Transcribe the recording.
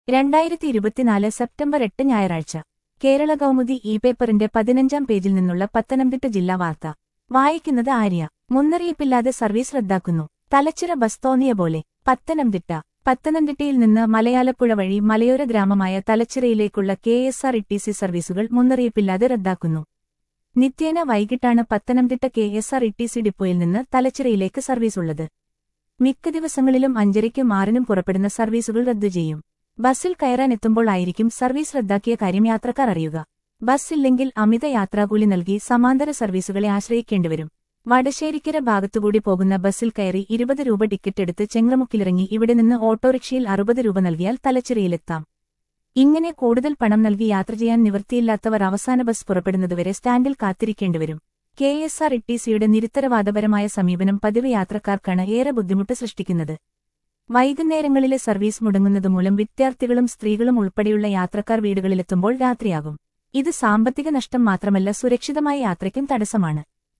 രണ്ടായിരത്തി ഇരുപത്തിനാല് സെപ്റ്റംബർ എട്ട് ഞായറാഴ്ച കേരള കൗമുദി ഇ പേപ്പറിന്റെ പതിനഞ്ചാം പേജിൽ നിന്നുള്ള പത്തനംതിട്ട ജില്ലാ വാർത്ത വായിക്കുന്നത് ആര്യ മുന്നറിയിപ്പില്ലാതെ സർവീസ് റദ്ദാക്കുന്നു തലച്ചിറ ബസ് തോന്നിയ പോലെ പത്തനംതിട്ട പത്തനംതിട്ടയിൽ നിന്ന് മലയാലപ്പുഴ വഴി മലയോര ഗ്രാമമായ തലച്ചിറയിലേക്കുള്ള K S R T C സർവീസുകൾ മുന്നറിയിപ്പില്ലാതെ റദ്ദാക്കുന്നു നിത്യേന വൈകിട്ടാണ് Pathanamthitta K S R T C ഡിപ്പോയിൽ നിന്ന് തലച്ചിറയിലേക്ക് സർവീസുള്ളത് മിക്ക ദിവസങ്ങളിലും അഞ്ചരയ്ക്കും ആറിനും പുറപ്പെടുന്ന സർവീസുകൾ റദ്ദു ചെയ്യും ബസ്സിൽ കയറാനെത്തുമ്പോൾ ആയിരിക്കും സർവീസ് റദ്ദാക്കിയ കാര്യം യാത്രക്കാർ അറിയുക ബസ് ഇല്ലെങ്കിൽ അമിത യാത്രാകൂലി നൽകി സമാന്തര സർവീസുകളെ ആശ്രയിക്കേണ്ടിവരും വടശ്ശേരിക്കര ഭാഗത്തുകൂടി പോകുന്ന ബസ്സിൽ കയറി ഇരുപത് രൂപ ടിക്കറ്റ് എടുത്ത് ചെങ്ങമുക്കിലിറങ്ങി ഇവിടെ നിന്ന് ഓട്ടോറിക്ഷയിൽ അറുപത് രൂപ നൽകിയാൽ തലച്ചിറയിലെത്താം ഇങ്ങനെ കൂടുതൽ പണം നൽകി യാത്ര ചെയ്യാൻ നിവൃത്തിയില്ലാത്തവർ അവസാന ബസ് പുറപ്പെടുന്നതുവരെ സ്റ്റാൻഡിൽ കാത്തിരിക്കേണ്ടിവരും കെ എസ് ആർ ടി സിയുടെ നിരുത്തരവാദപരമായ സമീപനം പതിവ് യാത്രക്കാർക്കാണ് ഏറെ ബുദ്ധിമുട്ട് സൃഷ്ടിക്കുന്നത് വൈകുന്നേരങ്ങളിലെ സർവീസ് മുടങ്ങുന്നതുമൂലം വിദ്യാർത്ഥികളും സ്ത്രീകളും ഉൾപ്പെടെയുള്ള യാത്രക്കാർ വീടുകളിലെത്തുമ്പോൾ രാത്രിയാകും ഇത് സാമ്പത്തിക നഷ്ടം മാത്രമല്ല സുരക്ഷിതമായ യാത്രയ്ക്കും തടസ്സമാണ്